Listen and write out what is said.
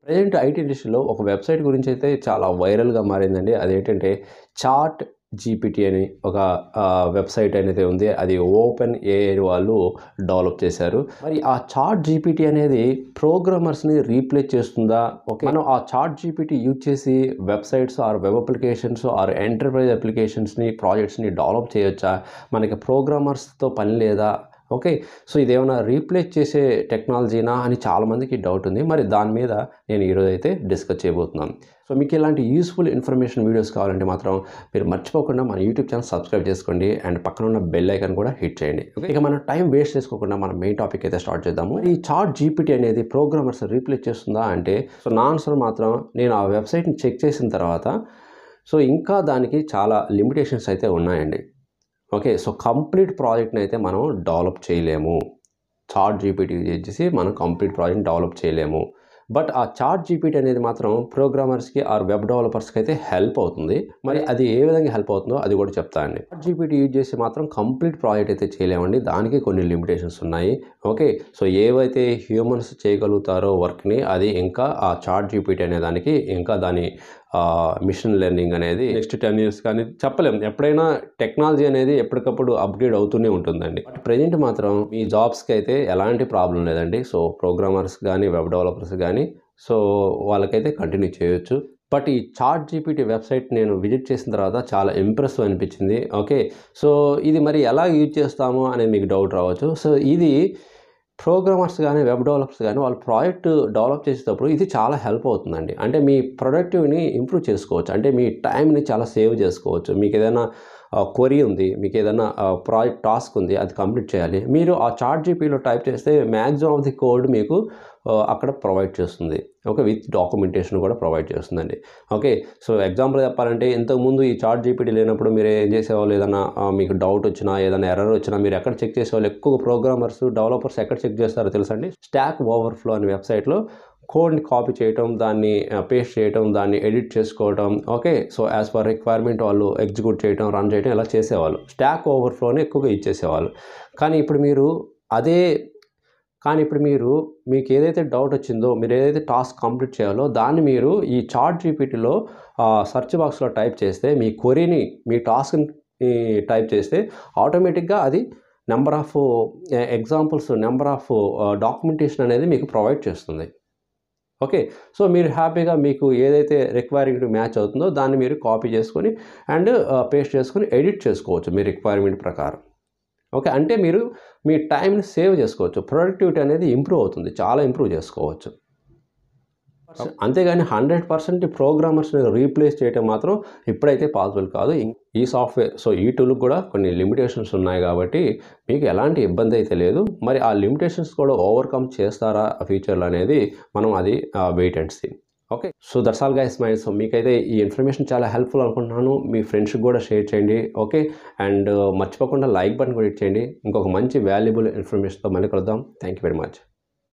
present IT ఇండస్ట్రీలో ఒక website గురించి అయితే చాలా వైరల్గా మారిందండి అదేంటంటే చాట్ జీపీటీ అని ఒక ఆ, వెబ్సైట్ అనేది ఉంది అది ఓపెన్ ఏఐ వాళ్ళు డెవలప్ చేశారు మరి ఆ చాట్ జీపీటీ అనేది ప్రోగ్రామర్స్ని రీప్లేస్ చేస్తుందా ఓకే మనం ఆ చాట్ జీపీటీ యూజ్ చేసి websites or web applications or enterprise అప్లికేషన్స్ని ప్రాజెక్ట్స్ని డెవలప్ చేయొచ్చా మనకి ప్రోగ్రామర్స్తో పని లేదా ఓకే సో ఇదేమైనా రీప్లేస్ చేసే టెక్నాలజీనా అని చాలామందికి డౌట్ ఉంది మరి దాని మీద నేను ఈరోజు అయితే డిస్కస్ చేయబోతున్నాను సో మీకు ఇలాంటి యూస్ఫుల్ ఇన్ఫర్మేషన్ వీడియోస్ కావాలంటే మాత్రం మీరు మర్చిపోకుండా మన యూట్యూబ్ ఛానల్ సబ్స్క్రైబ్ చేసుకోండి అండ్ పక్కన ఉన్న బెల్ ఐకాన్ కూడా హిట్ చేయండి ఓకే ఇక మనం టైం వేస్ట్ చేసుకోకుండా మన మెయిన్ టాపిక్ అయితే స్టార్ట్ చేద్దాము ఈ చార్ట్ జీపీటీ అనేది ప్రోగ్రామర్స్ రీప్లేస్ చేస్తుందా అంటే సో నా ఆన్సర్ మాత్రం నేను ఆ వెబ్సైట్ని చెక్ చేసిన తర్వాత సో ఇంకా దానికి చాలా లిమిటేషన్స్ అయితే ఉన్నాయండి ఓకే సో కంప్లీట్ ప్రాజెక్ట్ని అయితే మనం డెవలప్ చేయలేము చార్ట్ జీపీటీ యూజ్ చేసి మనం కంప్లీట్ ప్రాజెక్ట్ డెవలప్ చేయలేము బట్ ఆ చార్ట్ జీపీటీ అనేది మాత్రం ప్రోగ్రామర్స్కి ఆర్ వెబ్ డెవలపర్స్కి అయితే హెల్ప్ అవుతుంది మరి అది ఏ విధంగా హెల్ప్ అవుతుందో అది కూడా చెప్తా అండి చార్ట్ జీపీటీ యూజ్ చేసి మాత్రం కంప్లీట్ ప్రాజెక్ట్ అయితే చేయలేమండి దానికి కొన్ని లిమిటేషన్స్ ఉన్నాయి ఓకే సో ఏవైతే హ్యూమన్స్ చేయగలుగుతారో వర్క్ని అది ఇంకా ఆ చార్ట్ జీపీటీ అనే దానికి ఇంకా దాని మిషన్ లెర్నింగ్ అనేది నెక్స్ట్ టెన్ ఇయర్స్ కానీ చెప్పలేం ఎప్పుడైనా టెక్నాలజీ అనేది ఎప్పటికప్పుడు అప్గ్రేడ్ అవుతూనే ఉంటుందండి బట్ ప్రజెంట్ మాత్రం ఈ జాబ్స్కి అయితే ఎలాంటి ప్రాబ్లం లేదండి సో ప్రోగ్రామర్స్ కానీ వెబ్ డెవలపర్స్ కానీ సో వాళ్ళకైతే కంటిన్యూ చేయొచ్చు బట్ ఈ చార్ట్ జీపీటీ వెబ్సైట్ నేను విజిట్ చేసిన తర్వాత చాలా ఇంప్రెసివ్ అనిపించింది ఓకే సో ఇది మరి ఎలా యూజ్ చేస్తాము అనేది మీకు డౌట్ రావచ్చు సో ఇది ప్రోగ్రామర్స్ కానీ వెబ్ డెవలపర్స్ కానీ వాళ్ళ ప్రాజెక్ట్ డెవలప్ చేసేటప్పుడు ఇది చాలా హెల్ప్ అవుతుందండి అంటే మీ ప్రొడక్టివ్ని ఇంప్రూవ్ చేసుకోవచ్చు అంటే మీ టైంని చాలా సేవ్ చేసుకోవచ్చు మీకు ఏదైనా క్వరీ ఉంది మీకు ఏదైనా ప్రాజెక్ట్ టాస్క్ ఉంది అది కంప్లీట్ చేయాలి మీరు ఆ చార్ట్ జీపీలో టైప్ చేస్తే మ్యాక్సిమం ఆఫ్ ది కోడ్ మీకు ఆ, అక్కడ ప్రొవైడ్ చేస్తుంది ఓకే విత్ డాక్యుమెంటేషన్ కూడా ప్రొవైడ్ చేస్తుందండి ఓకే సో ఎగ్జాంపుల్ చెప్పాలంటే ఇంతకుముందు ఈ చార్ట్ జీపీటీ లేనప్పుడు మీరు ఏం చేసేవాళ్ళు ఏదైనా ఆ, మీకు డౌట్ వచ్చినా ఏదైనా ఎర్రర్ వచ్చినా మీరు ఎక్కడ చెక్ చేసేవాళ్ళు ఎక్కువ ప్రోగ్రామర్స్ డెవలపర్స్ ఎక్కడ చెక్ చేస్తారో తెలుసండి స్టాక్ ఓవర్ఫ్లో అనే వెబ్సైట్లో కోడ్ని కాపీ చేయటం దాన్ని పేస్ట్ చేయటం దాన్ని ఎడిట్ చేసుకోవటం okay so as per requirement వాళ్ళు ఎగ్జిక్యూట్ చేయటం రన్ చేయటం ఇలా చేసేవాళ్ళు స్టాక్ ఓవర్ఫ్లోనే ఎక్కువగా ఇచ్చేసేవాళ్ళు కానీ ఇప్పుడు మీరు అదే కానీ ఇప్పుడు మీరు మీకు ఏదైతే డౌట్ వచ్చిందో మీరు ఏదైతే టాస్క్ కంప్లీట్ చేయాలో దాన్ని మీరు ఈ చార్ట్ జీపీటీలో సెర్చ్ బాక్స్లో టైప్ చేస్తే మీ క్వరీని మీ టాస్క్ని టైప్ చేస్తే ఆటోమేటిక్గా అది number of examples number of documentation అనేది మీకు ప్రొవైడ్ చేస్తుంది ఓకే సో మీరు హ్యాపీగా మీకు ఏదైతే రిక్వైర్మెంట్ మ్యాచ్ అవుతుందో దాన్ని మీరు కాపీ చేసుకొని అండ్ పేస్ట్ చేసుకొని ఎడిట్ చేసుకోవచ్చు మీ రిక్వైర్మెంట్ ప్రకారం ఓకే అంటే మీరు మీ టైంని సేవ్ చేసుకోవచ్చు ప్రొడక్టివిటీ అనేది ఇంప్రూవ్ అవుతుంది చాలా ఇంప్రూవ్ చేసుకోవచ్చు అంతేగాని హండ్రెడ్ పర్సెంట్ ప్రోగ్రామర్స్ని రీప్లేస్ చేయడం మాత్రం ఇప్పుడైతే పాసిబుల్ కాదు ఇం- ఈ సాఫ్ట్వేర్ సో ఈ టూల్కి కూడా కొన్ని లిమిటేషన్స్ ఉన్నాయి కాబట్టి మీకు ఎలాంటి ఇబ్బంది అయితే లేదు మరి ఆ లిమిటేషన్స్ కూడా ఓవర్కమ్ చేస్తారా ఫ్యూచర్లో అనేది మనం అది wait and see okay so that's all guys mind so మీకైతే ఈ ఇన్ఫర్మేషన్ చాలా హెల్ప్ఫుల్ అనుకుంటున్నాను మీ ఫ్రెండ్స్కి కూడా షేర్ చేయండి ఓకే అండ్ మర్చిపోకుండా లైక్ బటన్ కూడా ఇచ్చేయండి ఇంకొక మంచి వాల్యుబుల్ ఇన్ఫర్మేషన్తో మళ్ళీ కలుద్దాం థ్యాంక్ యూ వెరీ మచ్